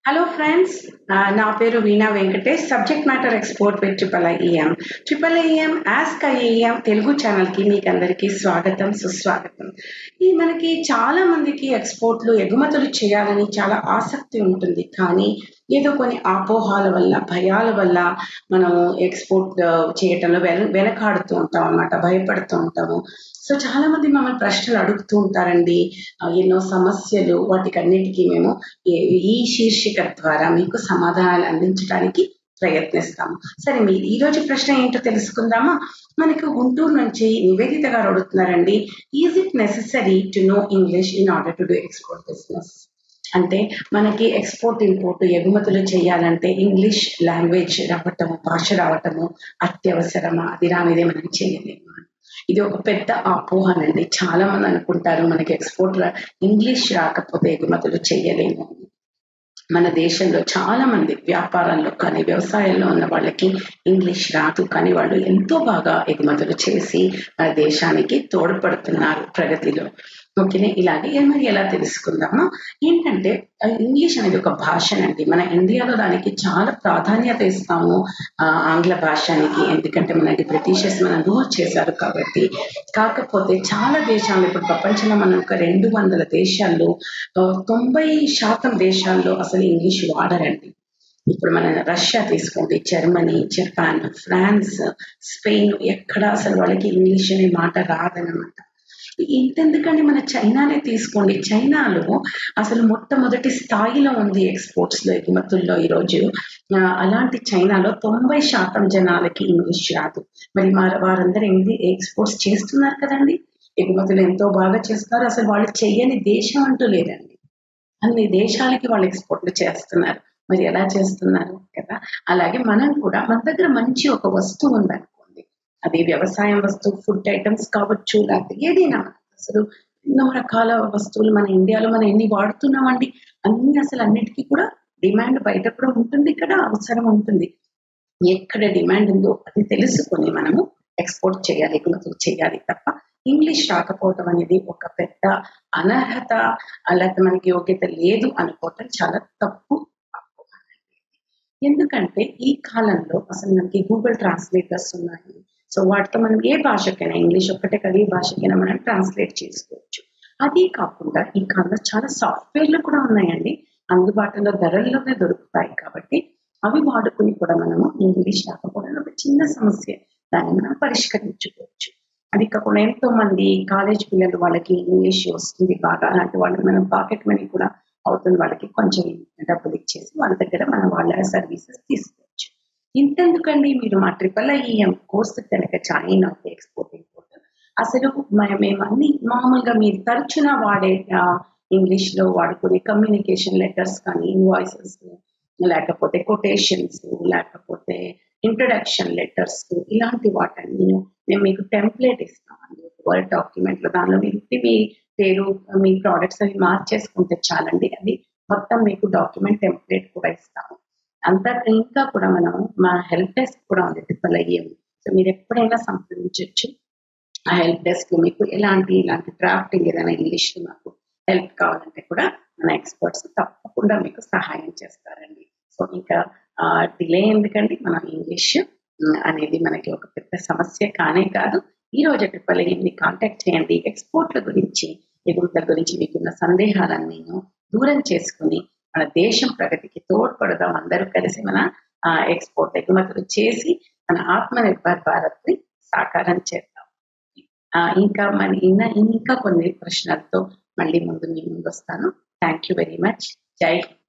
Hello friends నా పేరు Veena Venkatesh subject matter export with triple IEM triple IEM ask IEM Telugu ఛానల్కి మీకు అందరికీ స్వాగతం సుస్వాగతం ఈ మనకి చాలా మందికి ఎక్స్పోర్ట్లు ఎగుమతులు చేయాలని చాలా ఆసక్తి ఉంటుంది కానీ ఏదో కొన్ని అపోహాల వల్ల భయాల వల్ల మనం ఎక్స్పోర్ట్ చేయటంలో వెన వెనకాడుతూ ఉంటాం అన్నమాట భయపడుతూ ఉంటాము సో చాలా మంది మమ్మల్ని ప్రశ్నలు అడుగుతూ ఉంటారండి ఆ, ఎన్నో సమస్యలు వాటికి అన్నిటికీ మేము ఈ- ఈ శీర్షిక ద్వారా మీకు సమాధానాలు అందించడానికి ప్రయత్నిస్తాము సరే మీ ఈ రోజు ప్రశ్న ఏంటో తెలుసుకుందామా మనకు గుంటూరు నుంచి నివేదిత గారు అడుగుతున్నారండి is it necessary to know English in order to do export business అంటే మనకి ఎక్స్పోర్ట్ ఇంపోర్ట్ ఎగుమతులు చేయాలంటే ఇంగ్లీష్ లాంగ్వేజ్ రావటము భాష రావటము అత్యవసరమా అది రానిదే మనం చేయలేము ఇది ఒక పెద్ద అపోహనండి చాలా మంది అనుకుంటారు మనకి ఎక్స్పోర్ట్ ఇంగ్లీష్ రాకపోతే ఎగుమతులు చేయలేము అని. మన దేశంలో చాలా మంది వ్యాపారాల్లో కానీ వ్యవసాయంలో ఉన్న వాళ్ళకి ఇంగ్లీష్ రాదు కానీ వాళ్ళు ఎంతో బాగా ఎగుమతులు చేసి మన దేశానికి తోడ్పడుతున్నారు ప్రగతిలో ఓకేనే ఇలాగే ఏ మరి ఎలా తెలుసుకుందామా ఏంటంటే ఆ, ఇంగ్లీష్ అనేది ఒక భాషనండి మన ఇండియాలో దానికి చాలా ప్రాధాన్యత ఇస్తాము ఆ, ఆంగ్ల భాషానికి ఎందుకంటే మనకి బ్రిటిషర్స్ మనం రూల్ చేశారు కాబట్టి కాకపోతే చాలా దేశాలు ఇప్పుడు ప్రపంచంలో మనం ఒక రెండు వందల దేశాల్లో ఆ, తొంభై శాతం దేశాల్లో అసలు ఇంగ్లీష్ వాడరండి ఇప్పుడు మన రష్యా తీసుకోండి జర్మనీ జపాన్ ఫ్రాన్స్ స్పెయిన్ ఎక్కడ అసలు వాళ్ళకి ఇంగ్లీష్ అనే మాట రాదనమాట ఇంతెందుకండి మన చైనానే తీసుకోండి చైనాలో అసలు మొట్టమొదటి స్థాయిలో ఉంది ఎక్స్పోర్ట్స్ లో ఎగుమతుల్లో ఈరోజు ఆ, అలాంటి చైనాలో తొంభై శాతం జనాలకి ఇంగ్లీష్ రాదు మరి వారు వారందరూ ఏంటి ఎక్స్పోర్ట్స్ చేస్తున్నారు కదండి ఎగుమతులు ఎంతో బాగా చేస్తున్నారు అసలు వాళ్ళు చెయ్యని దేశం అంటూ లేదండి అన్ని దేశాలకి వాళ్ళు ఎక్స్పోర్ట్లు చేస్తున్నారు మరి ఎలా చేస్తున్నారు కదా అలాగే మనం కూడా మన దగ్గర మంచి ఒక వస్తువు ఉందనుకోండి అది వ్యవసాయం వస్తువు ఫుడ్ ఐటమ్స్ కావచ్చు లేకపోతే ఏదైనా అసలు ఎన్నో రకాల వస్తువులు మన ఇండియాలో మనం ఎన్ని వాడుతున్నామండి అన్ని అసలు అన్నిటికీ కూడా డిమాండ్ బయట కూడా ఉంటుంది ఇక్కడ అవసరం ఉంటుంది ఎక్కడ డిమాండ్ ఉందో అది తెలుసుకొని మనము ఎక్స్పోర్ట్ చేయాలి ఎగుమతులు చేయాలి తప్ప ఇంగ్లీష్ రాకపోవటం అనేది ఒక పెద్ద అనర్హత అలాగే మనకి యోగ్యత లేదు అనుకోవటం చాలా తప్పు ఎందుకంటే ఈ కాలంలో అసలు మనకి గూగుల్ ట్రాన్స్లేటర్స్ ఉన్నాయి సో వాటితో మనం ఏ భాషకైనా ఇంగ్లీష్ ఒక్కటే కదా ఏ భాషకైనా మనం ట్రాన్స్లేట్ చేసుకోవచ్చు అది కాకుండా ఈ కాలంలో చాలా సాఫ్ట్వేర్లు కూడా ఉన్నాయండి అందుబాటులో ధరల్లోనే దొరుకుతాయి కాబట్టి అవి వాడుకుని కూడా మనము ఇంగ్లీష్ రాకపోవడం ఒక చిన్న సమస్య దాన్ని మనం పరిష్కరించుకోవచ్చు అది కాకుండా ఎంతో మంది కాలేజ్ పిల్లలు వాళ్ళకి ఇంగ్లీష్ వస్తుంది బాగా అలాంటి వాళ్ళకి మనం పాకెట్ మనీ కూడా అవుతుంది వాళ్ళకి కొంచెం డబ్బులు ఇచ్చేసి వాళ్ళ దగ్గర మనం వాళ్ళ సర్వీసెస్ తీసుకోవచ్చు ఇంతెందుకండి మీరు మా ట్రిపుల్ ఐఈఎం కోర్సు కనుక జాయిన్ అవుతే ఎక్స్పోర్ట్ ఇంపోర్ట్ అసలు మ- మేము అన్ని మామూలుగా మీరు తరచున వాడే ఇంగ్లీష్ లో వాడుకునే కమ్యూనికేషన్ లెటర్స్ కానీ ఇన్వాయిసెస్ లేకపోతే కొటేషన్స్ లేకపోతే ఇంట్రొడక్షన్ లెటర్స్ ఇలాంటి వాటన్ని మేము మీకు టెంప్లెట్ ఇస్తామండి వర్డ్ డాక్యుమెంట్ లో దానిలో మీరు మీ పేరు మీ ప్రోడక్ట్స్ అవి మార్చేసుకుంటే చాలండి అది మొత్తం మీకు డాక్యుమెంట్ టెంప్లెట్ కూడా ఇస్తాము అంతా ఇంకా కూడా మనం మా హెల్ప్ డెస్క్ కూడా ఉంది ట్రిపుల్ ఐఎం సో మీరు ఎప్పుడైనా సంప్రదించవచ్చు ఆ హెల్ప్ డెస్క్ మీకు ఎలాంటి ఇలాంటి డ్రాఫ్టింగ్ ఏదైనా ఇంగ్లీష్ మాకు హెల్ప్ కావాలంటే కూడా మన ఎక్స్పర్ట్స్ తప్పకుండా మీకు సహాయం చేస్తారండి సో ఇంకా డిలే ఎందుకండి మనం ఇంగ్లీష్ ఉమ్, అనేది మనకి ఒక పెద్ద సమస్య కానే కాదు ఈ రోజు ట్రిపుల్ ఐఎంని కాంటాక్ట్ చేయండి ఎక్స్పోర్ట్ల గురించి ఎగుమతుల గురించి మీకున్న సందేహాలన్నీ దూరం చేసుకుని మన దేశం ప్రగతికి తోడ్పడదాం అందరూ కలిసి మన ఎక్స్పోర్ట్ ఎగుమతులు చేసి మన ఆత్మనిర్భర్ భారత్ ని సాకారం చేద్దాం ఆ, ఇంకా మన ఇన్న ఇంకా కొన్ని ప్రశ్నలతో మళ్ళీ ముందు మీ ముందు వస్తాను థ్యాంక్ యూ వెరీ మచ్ జై హింద్